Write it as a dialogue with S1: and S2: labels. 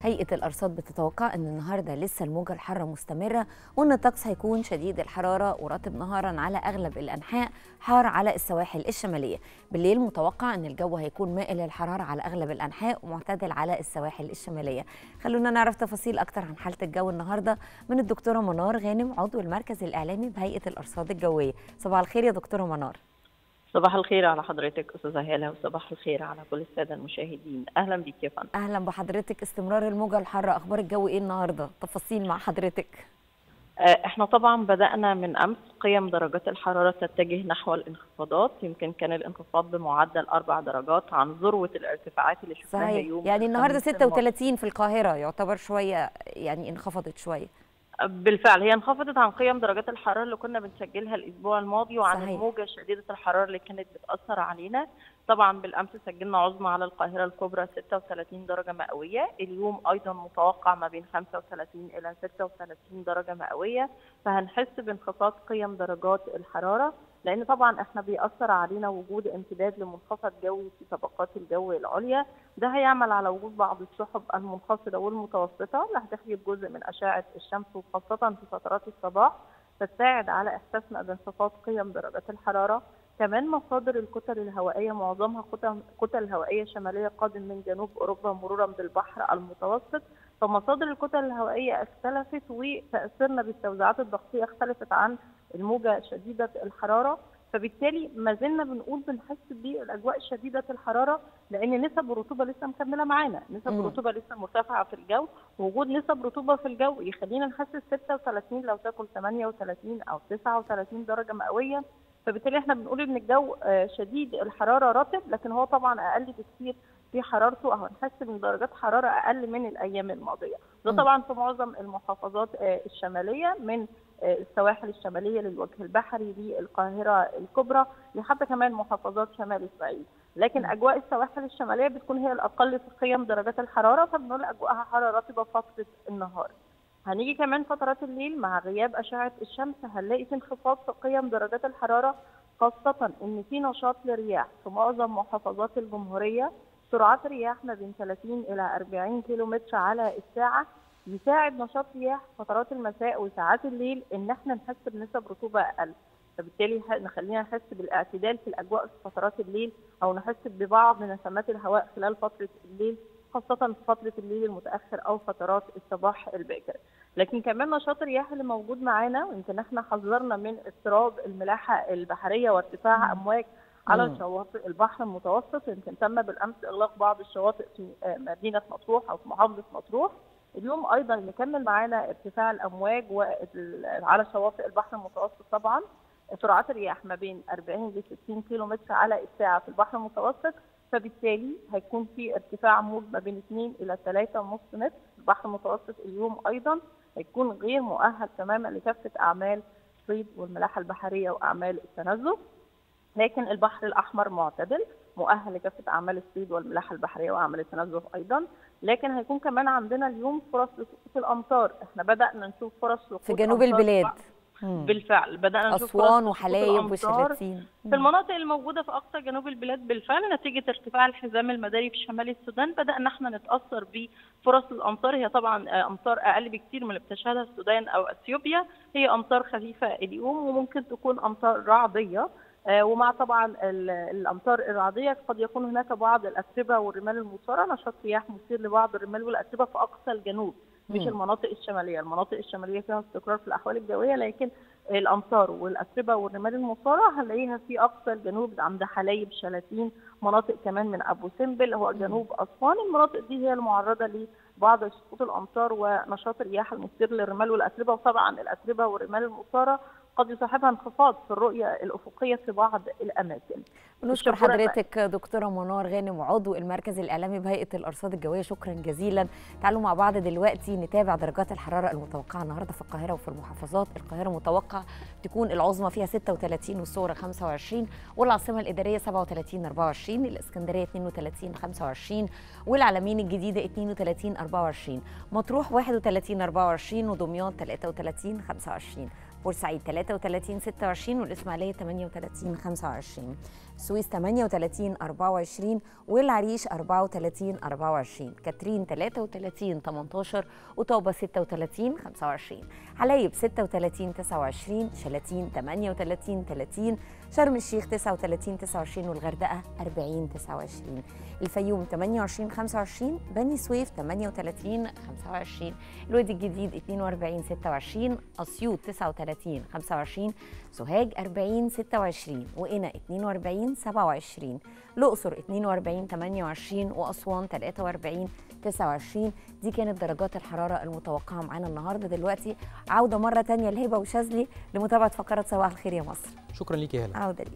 S1: هيئة الأرصاد بتتوقع أن النهاردة لسه الموجة الحارة مستمرة وأن الطقس هيكون شديد الحرارة ورطب نهارا على أغلب الأنحاء حار على السواحل الشمالية بالليل متوقع أن الجو هيكون مائل للحرارة على أغلب الأنحاء ومعتدل على السواحل الشمالية خلونا نعرف تفاصيل أكتر عن حالة الجو النهاردة من الدكتورة منار غانم عضو المركز الإعلامي بهيئة الأرصاد الجوية صباح الخير يا دكتورة منار
S2: صباح الخير على حضرتك استاذه هاله وصباح الخير على كل الساده المشاهدين اهلا بيك يا فندم
S1: اهلا بحضرتك استمرار الموجه الحاره اخبار الجو ايه النهارده تفاصيل مع حضرتك
S2: احنا طبعا بدانا من امس قيم درجات الحراره تتجه نحو الانخفاضات يمكن كان الانخفاض بمعدل اربع درجات عن ذروه الارتفاعات اللي شفناها
S1: صحيح
S2: يوم
S1: يعني النهارده
S2: الخميس
S1: 36 في القاهره يعتبر شويه يعني انخفضت شويه
S2: بالفعل هي انخفضت عن قيم درجات الحراره اللي كنا بنسجلها الاسبوع الماضي وعن
S1: صحيح.
S2: الموجه شديده الحراره اللي كانت بتاثر علينا طبعا بالامس سجلنا عظمى على القاهره الكبرى 36 درجه مئويه اليوم ايضا متوقع ما بين 35 الى 36 درجه مئويه فهنحس بانخفاض قيم درجات الحراره لان طبعا احنا بيأثر علينا وجود امتداد لمنخفض جوي في طبقات الجو العليا ده هيعمل على وجود بعض السحب المنخفضه والمتوسطه اللي هتحجب جزء من اشعه الشمس وخاصه في فترات الصباح فتساعد على احساسنا بانخفاض قيم درجات الحراره كمان مصادر الكتل الهوائيه معظمها كتل كتل هوائيه شماليه قادم من جنوب اوروبا مرورا بالبحر المتوسط فمصادر الكتل الهوائيه اختلفت وتاثيرنا بالتوزيعات الضغطيه اختلفت عن الموجه شديده الحراره فبالتالي ما زلنا بنقول بنحس بالاجواء شديده الحراره لان نسب الرطوبه لسه مكمله معانا، نسب
S1: مم.
S2: الرطوبه لسه مرتفعه في الجو، وجود نسب رطوبه في الجو يخلينا نحس 36 لو تكن 38 او 39 درجه مئويه، فبالتالي احنا بنقول ان الجو آه، شديد الحراره رطب لكن هو طبعا اقل بكثير في حرارته او هنحس من درجات حراره اقل من الايام الماضيه، ده
S1: مم.
S2: طبعا في معظم المحافظات آه، الشماليه من آه، السواحل الشماليه للوجه البحري للقاهره الكبرى لحتى كمان محافظات شمال اسرائيل، لكن
S1: مم.
S2: اجواء السواحل الشماليه بتكون هي الاقل في قيم درجات الحراره فبنقول اجواءها حراره رطبه فتره النهار. هنيجي كمان فترات الليل مع غياب اشعه الشمس هنلاقي في انخفاض في قيم درجات الحراره خاصه ان في نشاط للرياح في معظم محافظات الجمهوريه سرعات رياح ما بين 30 الى 40 كيلو متر على الساعه يساعد نشاط رياح فترات المساء وساعات الليل ان احنا نحس بنسب رطوبه اقل فبالتالي ه- نخلينا نحس بالاعتدال في الاجواء في فترات الليل او نحس ببعض نسمات الهواء خلال فتره الليل خاصة في فترة الليل المتأخر أو فترات الصباح الباكر. لكن كمان نشاط الرياح اللي موجود معانا ويمكن احنا حذرنا من اضطراب الملاحة البحرية وارتفاع أمواج على
S1: مم.
S2: شواطئ البحر المتوسط يمكن تم بالأمس إغلاق بعض الشواطئ في آه، مدينة مطروح أو في محافظة مطروح. اليوم أيضا مكمل معانا ارتفاع الأمواج وال- على شواطئ البحر المتوسط طبعا سرعات الرياح ما بين 40 ل 60 كيلو متر على الساعة في البحر المتوسط فبالتالي هيكون في ارتفاع موج ما بين 2 الى 3 ونص متر في البحر المتوسط اليوم ايضا هيكون غير مؤهل تماما لكافه اعمال الصيد والملاحه البحريه واعمال التنزه لكن البحر الاحمر معتدل مؤهل لكافه اعمال الصيد والملاحه البحريه واعمال التنزه ايضا لكن هيكون كمان عندنا اليوم فرص لسقوط الامطار احنا بدانا نشوف فرص سقوط
S1: في جنوب
S2: أمطار
S1: البلاد مم.
S2: بالفعل بدانا نشوف فرص
S1: اسوان
S2: لسقوط
S1: وحلايب
S2: الأمطار
S1: وشلاتين
S2: في المناطق الموجوده في اقصى جنوب البلاد بالفعل نتيجه ارتفاع الحزام المداري في شمال السودان بدانا احنا نتاثر بفرص الامطار هي طبعا آه، امطار اقل بكتير من اللي بتشهدها السودان او اثيوبيا هي امطار خفيفه اليوم وممكن تكون امطار رعديه آه، ومع طبعا ال- الامطار الرعديه قد يكون هناك بعض الاتربه والرمال المثاره نشاط رياح مثير لبعض الرمال والاتربه في اقصى الجنوب مش
S1: مم.
S2: المناطق الشماليه، المناطق الشماليه فيها استقرار في الاحوال الجويه لكن الامطار والاتربه والرمال المثاره هنلاقيها في اقصى الجنوب عند حلايب شلاتين مناطق كمان من ابو سمبل هو جنوب اسوان المناطق دي هي المعرضه لبعض سقوط الامطار ونشاط الرياح المثير للرمال والاتربه وطبعا الاتربه والرمال المثاره قد يصاحبها انخفاض في الرؤيه الافقيه في بعض الاماكن.
S1: بنشكر
S2: الشكر بقى.
S1: حضرتك دكتورة منار غانم عضو المركز الإعلامي بهيئة الأرصاد الجوية شكرا جزيلا تعالوا مع بعض دلوقتي نتابع درجات الحرارة المتوقعة النهاردة في القاهرة وفي المحافظات القاهرة متوقع تكون العظمى فيها 36 والصغرى 25 والعاصمة الإدارية 37 24 الإسكندرية 32 25 والعلمين الجديدة 32 24 مطروح 31 24 ودمياط 33 25 بورسعيد 33 26 والإسماعيلية 38 25 السويس 38 24 والعريش 34 24 كاترين 33 18 وطوبة 36 25 حلايب 36 29 شلاتين 38 30 شرم الشيخ 39 29 والغردقة 40 29 الفيوم 28 25 بني سويف 38 25 الوادي الجديد 42 26 أسيوط 39 25 سوهاج 40 26 وقنا 42 27 الأقصر 42 28 وأسوان 43 29 دي كانت درجات الحرارة المتوقعة معانا النهاردة دلوقتي عودة مرة تانية لهبة وشاذلي لمتابعة فقرات صباح الخير يا مصر
S3: شكرا ليك يا هلا
S1: عودة ليك